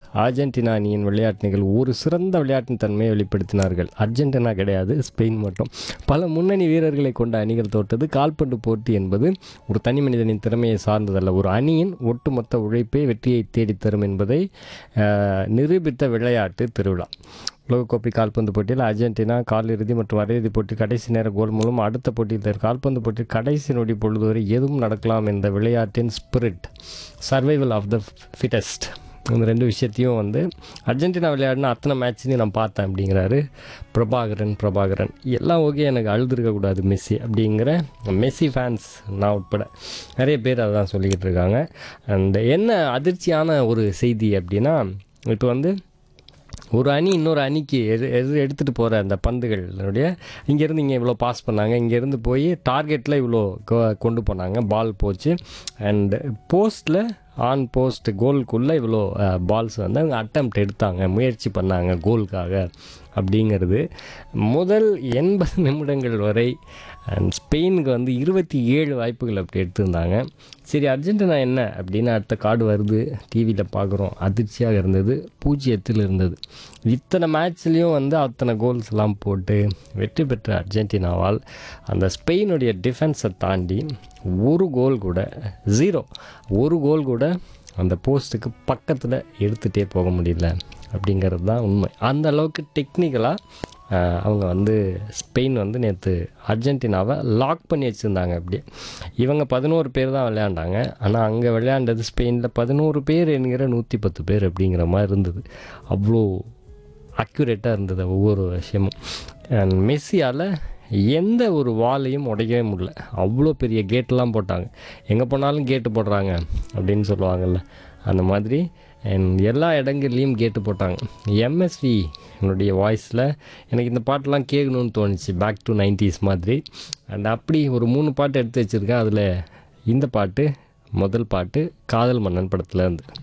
Argentina அணியின் விளையாட்டு ஒரு சிறந்த விளையாட்டின் தன்மையை வெளிப்படுத்தினார்கள் அர்ஜென்டினா கிடையாது ஸ்பெயின் மட்டும் பல முன்னணி வீரர்களை கொண்ட அணிகள் தோற்றது கால்பந்து போட்டி என்பது ஒரு தனி மனிதனின் திறமையை சார்ந்ததல்ல ஒரு அணியின் ஒட்டுமொத்த உழைப்பே வெற்றியை தேடித்தரும் என்பதை அஹ், நிரூபித்த விளையாட்டு திருவிழா உலகக்கோப்பை கால்பந்து போட்டியில் அர்ஜென்டினா காலிறுதி மற்றும் அரையிறுதி போட்டி கடைசி நேர கோல் மூலம் அடுத்த போட்டியில் தரும் கால்பந்து போட்டி கடைசி நொடி பொழுது வரை எதுவும் நடக்கலாம் என்ற விளையாட்டின் spirit survival of the fittest இந்த ரெண்டு விஷயத்தையும் வந்து அர்ஜென்டினா விளையாடின அத்தனை மேட்ச்லையும் நான் பார்த்தேன் அப்படிங்கிறாரு பிரபாகரன் பிரபாகரன் எல்லாம் ஓகே எனக்கு அழுதுருக்கக்கூடாது மெஸ்ஸி அப்படிங்கிற மெஸ்ஸி ஃபேன்ஸ் நான் உட்பட நிறைய பேர் அதான் சொல்லிக்கிட்டு இருக்காங்க அண்ட் என்ன அதிர்ச்சியான ஒரு செய்தி அப்படின்னா இப்போ வந்து ஒரு அணி இன்னொரு அணிக்கு எது எது எடுத்துகிட்டு போகிற அந்த பந்துகளுடைய இங்கேருந்து இங்கே இவ்வளோ பாஸ் பண்ணாங்க இங்கேருந்து போய் டார்கெட்டில் இவ்வளோ கொ- கொண்டு போனாங்க பால் போச்சு அண்ட் போஸ்ட்டில் ஆன் போஸ்ட் கோலுக்குள்ளே இவ்வளோ பால்ஸ் வந்து அவங்க அட்டம்ப்ட் எடுத்தாங்க முயற்சி பண்ணாங்க கோலுக்காக அப்படிங்கிறது முதல் எண்பது நிமிடங்கள் வரை அண்ட் ஸ்பெயினுக்கு வந்து இருபத்தி ஏழு வாய்ப்புகள் அப்படி எடுத்திருந்தாங்க சரி அர்ஜென்டினா என்ன அப்படின்னு அடுத்த கார்டு வருது டிவியில் பார்க்குறோம் அதிர்ச்சியாக இருந்தது பூஜ்ஜியத்தில் இருந்தது இத்தனை மேட்ச்லேயும் வந்து அத்தனை கோல்ஸ் எல்லாம் போட்டு வெற்றி பெற்ற அர்ஜென்டினாவால் அந்த ஸ்பெயினுடைய டிஃபென்ஸை தாண்டி ஒரு கோல் கூட ஜீரோ ஒரு கோல் கூட அந்த போஸ்ட்டுக்கு பக்கத்தில் எடுத்துகிட்டே போக முடியல அப்படிங்கிறது தான் உண்மை அந்த அளவுக்கு டெக்னிக்கலாக அவங்க வந்து ஸ்பெயின் வந்து நேற்று அர்ஜென்டினாவை லாக் பண்ணி வச்சுருந்தாங்க அப்படியே இவங்க பதினோரு பேர் தான் விளையாண்டாங்க ஆனால் அங்கே விளையாண்டது ஸ்பெயினில் பதினோரு பேர் என்கிற நூற்றி பத்து பேர் அப்படிங்கிற மாதிரி இருந்தது அவ்வளோ அக்யூரேட்டாக இருந்தது ஒவ்வொரு விஷயமும் அண்ட் மெஸ்ஸியால் எந்த ஒரு வாலையும் உடைக்கவே முடியல அவ்வளோ பெரிய கேட்டெலாம் போட்டாங்க எங்கே போனாலும் கேட்டு போடுறாங்க அப்படின்னு சொல்லுவாங்கல்ல அந்த மாதிரி and எல்லா இடங்கள்லையும் கேட்டு போட்டாங்க எம்எஸ்வி என்னுடைய வாய்ஸில் எனக்கு இந்த பாட்டெலாம் கேட்கணும்னு தோணுச்சு பேக் டு நைன்டிஸ் மாதிரி அண்ட் அப்படி ஒரு மூணு பாட்டு எடுத்து வச்சுருக்கேன் அதில் இந்த பாட்டு முதல் பாட்டு காதல் மன்னன் படத்தில் இருந்து